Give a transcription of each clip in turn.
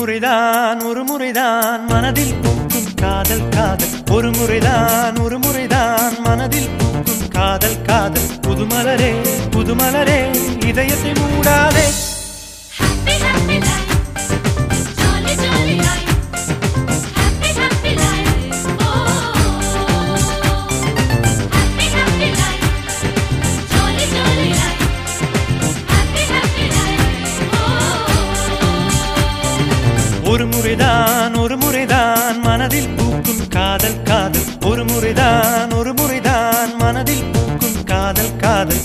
முறைதான் ஒரு முறைதான் மனதில் பூக்கும் காதல் காதல் ஒரு முறைதான் ஒரு முறைதான் மனதில் பூக்கும் காதல் காதல் புதுமலரே புதுமலரே இதயத்தை மூடாதே Happy, happy life. Jolly, jolly life. Happy, happy life. Oh. Happy, happy life. Jolly, jolly life. Happy, happy life. Oh. ஒரு முறைதான் ஒரு முறைதான் மனதில் பூக்கும் காதல் காதல் ஒரு முறைதான் ஒரு முறைதான் மனதில் பூக்கும் காதல் காதல்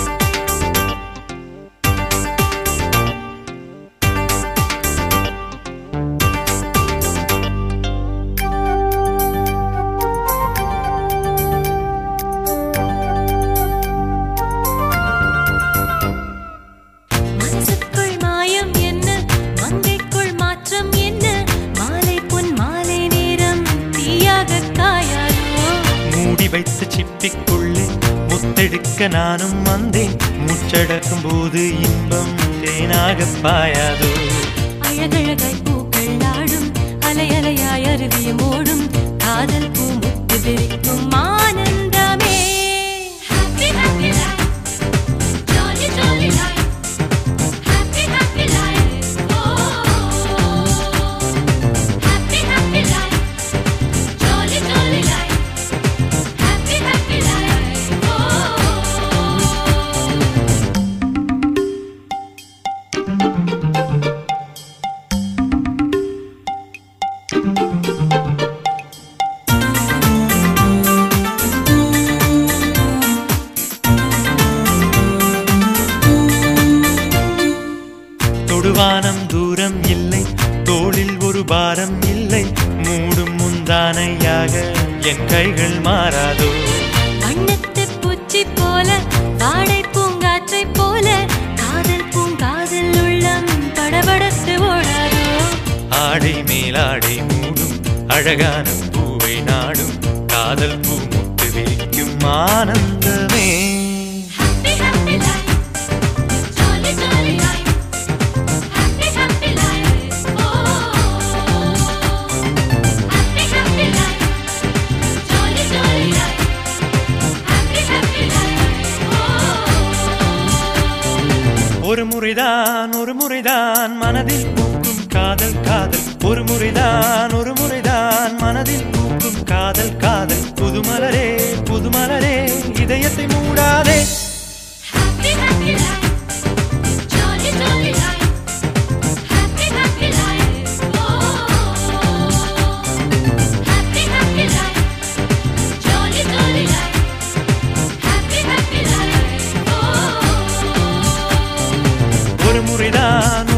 மனசுக்குள் மாயம் என்ன மங்கைக்குள் மாற்றம் என்ன மாலை பொன் மாலை நேரம் தீயாக காயாதோ மூடி வைத்த சிப்பிக்குள்ளே முத்தெடுக்க நானும் வந்தேன் மூச்சடக்கும் போது இன்பம் தேனாக பாயாதோ அழகழகாய் பூக்கள் ஆடும் அலை அலையாய் அருவியும் ஓடும் காதல் பூ முத்து விரிக்கும் ஆனந்தமே Happy, happy life. Jolly, jolly life. Happy, happy life. Oh. Happy, happy life. Jolly, jolly life. Happy, happy life. Oh. தொடுவானம் தூரம் இல்லை தோளில் ஒரு பாரம் இல்லை மூடும் முந்தானையாக என் கைகள் மாறாதோ வண்ணத்து பூச்சி போல வாடை பூங்காற்றை போல காதல் பூங்காதல் உள்ளம் படபடத்து ஓடாதோ ஆடை மேலாடை மூடும் அழகான பூவை நாடும் காதல் பூ முட்டு விரிக்கும் ஆனந்தமே Happy, happy life. Jolly, jolly life. Happy, happy life. Oh. Happy, happy life. Jolly, jolly life. Happy, happy life. Oh. ஒரு முறைதான் ஒரு முறைதான் மனதில் பூக்கும் காதல் காதல் ஒரு முறைதான் ஒரு முறைதான் மனதில் பூக்கும் காதல் காதல் புதுமலரே புதுமலரே இதயத்தை மூடாதே Happy, happy life. Jolly, jolly life. Happy, happy life. Oh. Happy, happy life. Jolly, jolly life. Happy, happy life. Oh. ஒரு முறைதான்